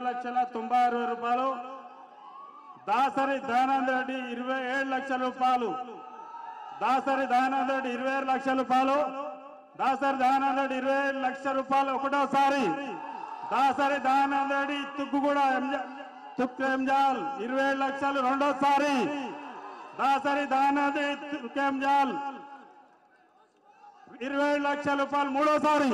లక్షల తొంభై ఆరు వేల రూపాయలు దాసరి దయానంద రెడ్డి ఇరవై ఏడు లక్షల రూపాయలు దాసరి దయానంద రెడ్డి ఇరవై ఏడు లక్షల రూపాయలు దాసరి దయానంద రెడ్డి ఇరవై ఏడు లక్షల రూపాయలు ఒకటోసారి దాసరి దయానంద రెడ్డి తుక్కుగూడ ఎంజా- తుక్కు ఎంజాల్ ఇరవై ఏడు లక్షలు రెండోసారి దాసరి దయానంద రెడ్డి తుక్కు ఎంజాల్ ఇరవై ఏడు లక్షల రూపాయలు మూడోసారి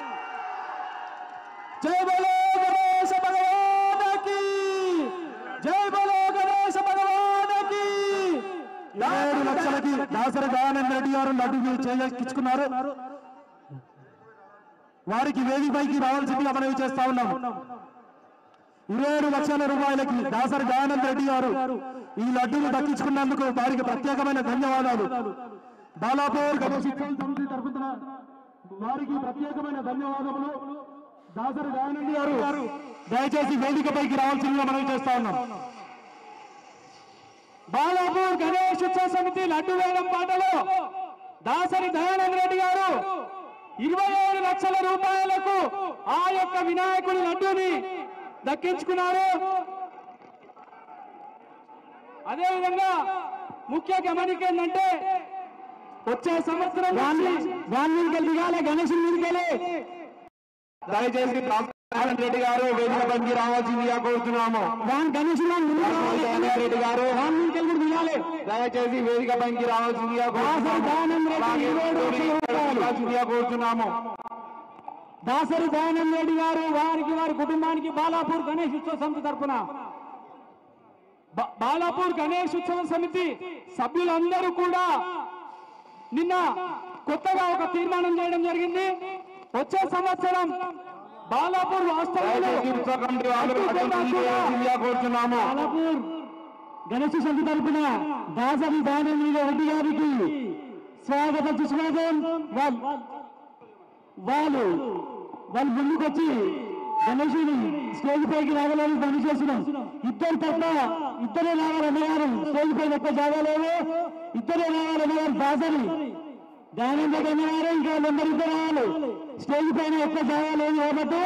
జై బలో గణేశ భగవానకి జై బలో గణేశ భగవానకి ఏడు లక్షలకి దాసరి దయానంద రెడ్డి గారు లడ్డు చేయించుకున్నారు వారికి వేదికపైకి రావాల్సిందిగా మనవి చేస్తా ఉన్నాం ఇరవై ఏడు లక్షల రూపాయలకి దాసరి దయానంద రెడ్డి గారు ఈ లడ్డును దక్కించుకున్నందుకు వారికి ప్రత్యేకమైన ధన్యవాదాలు బాలాపూర్ గణేష్ ఉత్సవం సమితి తరపున వారికి ప్రత్యేకమైన ధన్యవాదములు దాసరి దయానంద్ గారు దయచేసి వేదికపైకి రావాల్సిందిగా మనవి చేస్తా ఉన్నాం బాలాపూర్ గణేష్ ఉత్సవ సమితి లడ్డు వేలం పాటలో దాసరి దయానంద్ రెడ్డి గారు ఇరవై ఏడు లక్షల రూపాయలకు ఆ యొక్క వినాయకుడి లడ్డూని దక్కించుకున్నారు అదేవిధంగా ముఖ్య గమనిక ఏంటంటే వచ్చే సంవత్సరం వాన్ మీదకి దిగాలి గణేష్ మీదకెళ్ళి దయచేసి రామనారాయణ రెడ్డి గారు వేదిక పనికి రావాల్సిందిగా కోరుతున్నాము వాన్ గణేష్ రామనారాయణ రెడ్డి గారు వాన్ మీదకెళ్ళి దిగాలి దయచేసి వేదిక పనికి రావాల్సిందిగా దాసరి దయానంద్ రెడ్డి అలాగే ఇరవై ఏడు లక్షల రూపాయలు. రావాల్సిందిగా కోరుతున్నాము దాసరి దయానంద్ రెడ్డి గారు వారికి వారి కుటుంబానికి బాలాపూర్ గణేష్ ఉత్సవ సమితి తరపున బా- బాలాపూర్ గణేష్ ఉత్సవ సమితి సభ్యులందరూ కూడా నిన్న కొత్తగా ఒక తీర్మానం చేయడం జరిగింది వచ్చే సంవత్సరం బాలాపూర్ వాస్తవంలో దయచేసి ఉత్సవ కమిటీ వాళ్ళు రావాల్సిందిగా కోరుతున్నాము బాలాపూర్ గణేష్ సమితి తరపున దాసరి దయానంద రెడ్డి గారికి స్వాగత సుస్వాగతం వాళ్ళ వాళ్ళు వాళ్ళు ముందుకొచ్చి గణేశుని స్టేజ్ పైకి రావాలని పని చేస్తున్నాం ఇద్దరు తప్ప ఇద్దరే రావాలి అన్నగారు స్టేజ్ పైన ఎక్కువ జాగాలేదు ఇద్దరే రావాలి అన్నగారు దాసరి దయానంద అన్నగారు ఇంకా వాళ్ళందరూ ఇద్దరు రావాలి స్టేజ్ పైన ఎక్కువ జాగాలేదు కాబట్టి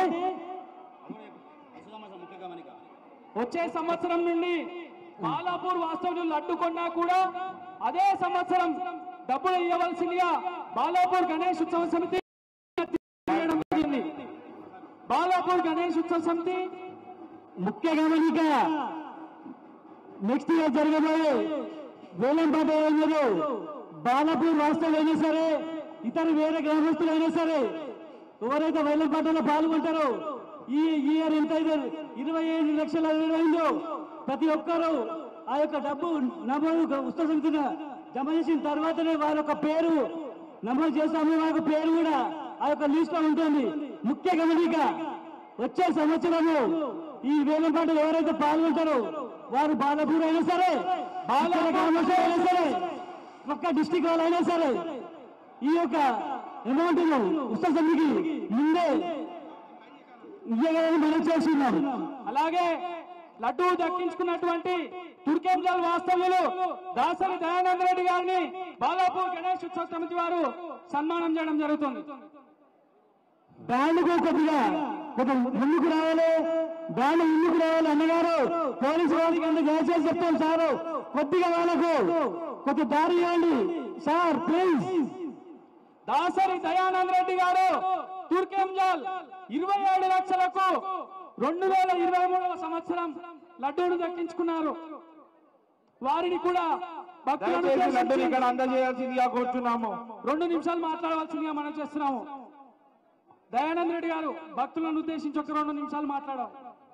వచ్చే సంవత్సరం నుండి బాలాపూర్ వాస్తవ్యులు అడ్డుకున్నా కూడా అదే సంవత్సరం డబ్బులు ఇవ్వవలసిందిగా బాలాపూర్ గణేష్ ఉత్సవ సమితి చేయడం జరిగింది. బాలాపూర్ గణేష్ ఉత్సవ సమితి ముఖ్య గమనిక నెక్స్ట్ ఇయర్ జరగబోయే వేలంపాట లేదు బాలాపూర్ వాస్తవం అయినా సరే ఇతర వేరే గ్రామస్తులు అయినా సరే ఎవరైతే వేలంపాటలో పాల్గొంటారో ఈ ఇయర్ ఎంత అయితే ఇరవై ఐదు లక్షల అయిందో ప్రతి ఒక్కరూ ఆ యొక్క డబ్బు నమోదు ఉత్సవ సమితిని జమ చేసిన తర్వాతనే వారి యొక్క పేరు నమోదు చేస్తాము వారి యొక్క పేరు కూడా ఆ యొక్క లిస్ట్ లో ఉంటుంది ముఖ్య గమనిక వచ్చే సంవత్సరము ఈ వేలంపాటలు ఎవరైతే పాల్గొంటారో వారు బాలపూర్ అయినా సరే బాలల గ్రామస్తులు అయినా సరే ఒక్క డిస్టిక్ వాళ్ళు అయినా సరే ఈ యొక్క అమౌంట్ ఉత్సవ సమితికి ముందే ఇయ్యగలని మనం చేస్తున్నాం అలాగే లడ్డూ దక్కించుకున్నటువంటి తుర్కేంజల్ వాస్తవ్యులు దాసరి దయానంద రెడ్డి గారిని బాలాపూర్ గణేష్ ఉత్సవ సమితి వారు సన్మానం చేయడం జరుగుతుంది బ్యాండ్కు కొద్దిగా కొంచెం ముందుకు రావాలి బ్యాండ్ ముందుకు రావాలి అన్నగారు పోలీసు వారికి అంత దయచేసి చెప్తాను సారు కొద్దిగా వాళ్ళకు కొద్ది దారి ఇవ్వండి సార్ ప్లీజ్ దాసరి దయానంద రెడ్డి గారు తుర్కెంజాల్ ఇరవై ఏడు లక్షలకు రెండు వేల ఇరవై మూడవ సంవత్సరం లడ్డూను దక్కించుకున్నారు వారిని కూడా భక్తులను దయచేసి లడ్డూని ఉద్దేశించి ఇక్కడ అందజేయాల్సిందిగా కోరుతున్నాము రెండు నిమిషాలు మాట్లాడవలసిందిగా మనం చేస్తున్నాము దయానంద రెడ్డి గారు భక్తులను ఉద్దేశించి ఒక రెండు నిమిషాలు మాట్లాడాలి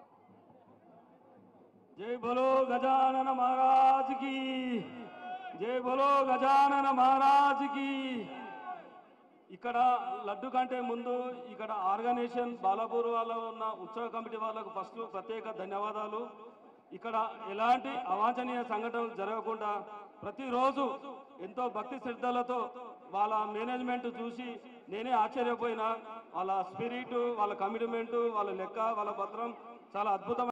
జై బలో గజానన మహారాజ్ కి జై బలో గజానన మహారాజ్ కి ఇక్కడ లడ్డు కంటే ముందు ఇక్కడ ఆర్గనైజేషన్ బాలాపూర్ వాళ్ళ ఉన్న ఉత్సవ కమిటీ వాళ్ళకు ఫస్ట్ ప్రత్యేక ధన్యవాదాలు ఇక్కడ ఎలాంటి అవాంఛనీయ సంఘటనలు జరగకుండా ప్రతిరోజు ఎంతో భక్తి శ్రద్ధలతో వాళ్ళ మేనేజ్మెంట్ చూసి నేనే ఆశ్చర్యపోయినా వాళ్ళ స్పిరిట్ వాళ్ళ కమిట్మెంట్ వాళ్ళ లెక్క వాళ్ళ పత్రం చాలా అద్భుతమైన